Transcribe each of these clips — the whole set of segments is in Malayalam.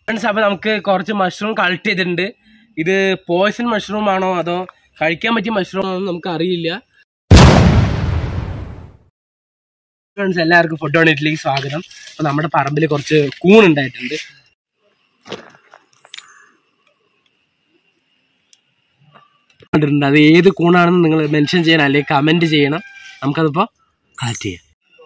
ഫ്രണ്ട്സ് അപ്പൊ നമുക്ക് കുറച്ച് മഷ്റൂം കളക്ട് ചെയ്തിട്ടുണ്ട് ഇത് പോയ്സൺ മഷ്റൂം ആണോ അതോ കഴിക്കാൻ പറ്റിയ മഷ്റൂം ആണോ എന്ന് നമുക്ക് അറിയില്ല ഫ്രണ്ട്സ് എല്ലാവർക്കും ഫുഡ് യൂണിറ്റിലേക്ക് സ്വാഗതം അപ്പൊ നമ്മുടെ പറമ്പിൽ കുറച്ച് കൂൺ ഉണ്ടായിട്ടുണ്ട് കണ്ടിട്ടുണ്ട് അത് ഏത് കൂണാണെന്ന് നിങ്ങൾ മെൻഷൻ ചെയ്യണം അല്ലെങ്കിൽ കമന്റ് ചെയ്യണം നമുക്കതിപ്പോ കളക്ട് ചെയ്യാം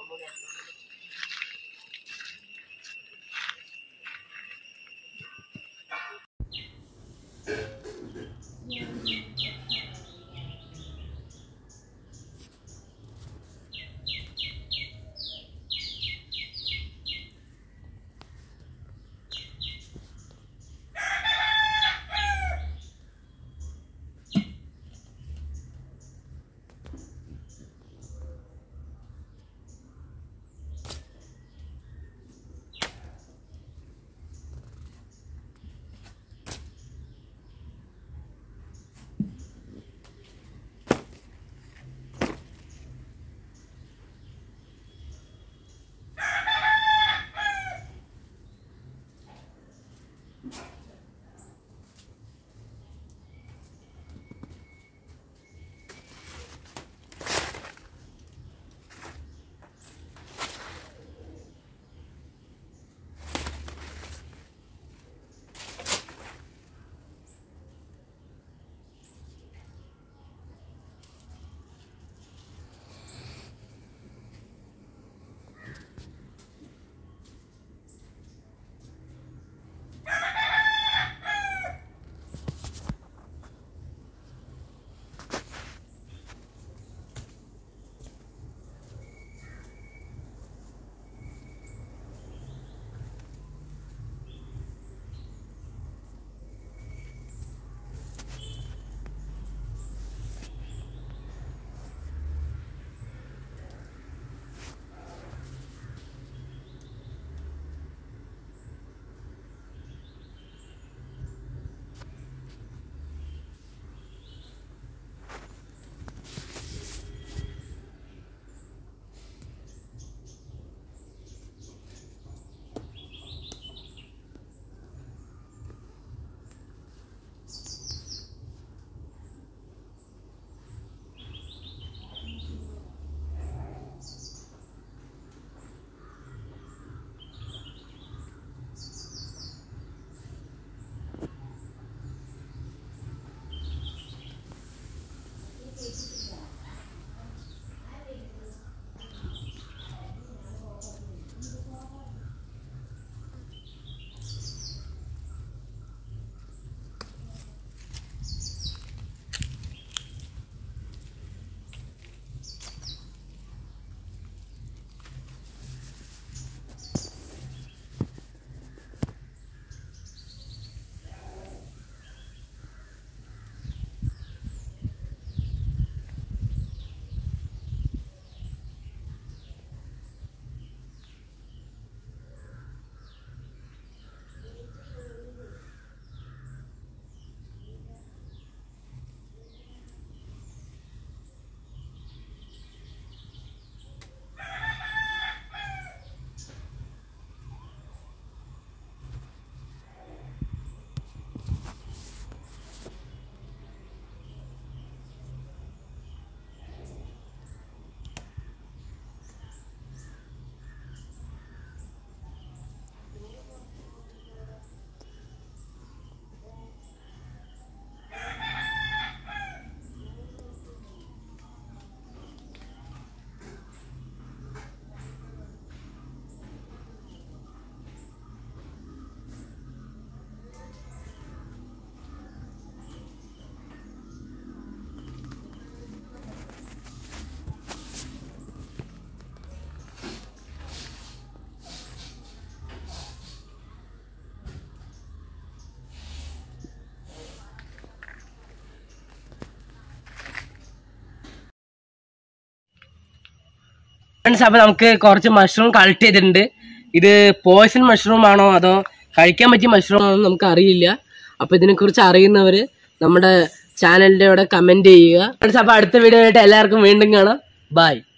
ഫ്രണ്ട്സ് അപ്പൊ നമുക്ക് കുറച്ച് മഷ്റൂം കളക്ട് ചെയ്തിട്ടുണ്ട് ഇത് പോയ്സൺ മഷ്റൂം ആണോ അതോ കഴിക്കാൻ പറ്റിയ മഷ്റൂം ആണോ എന്ന് നമുക്ക് അറിയില്ല അപ്പൊ ഇതിനെക്കുറിച്ച് അറിയുന്നവര് നമ്മുടെ ചാനലിന്റെ ഇവിടെ കമന്റ് ചെയ്യുക ഫ്രണ്ട്സ് അപ്പൊ അടുത്ത വീഡിയോ ആയിട്ട് എല്ലാവർക്കും വീണ്ടും കാണാം ബൈ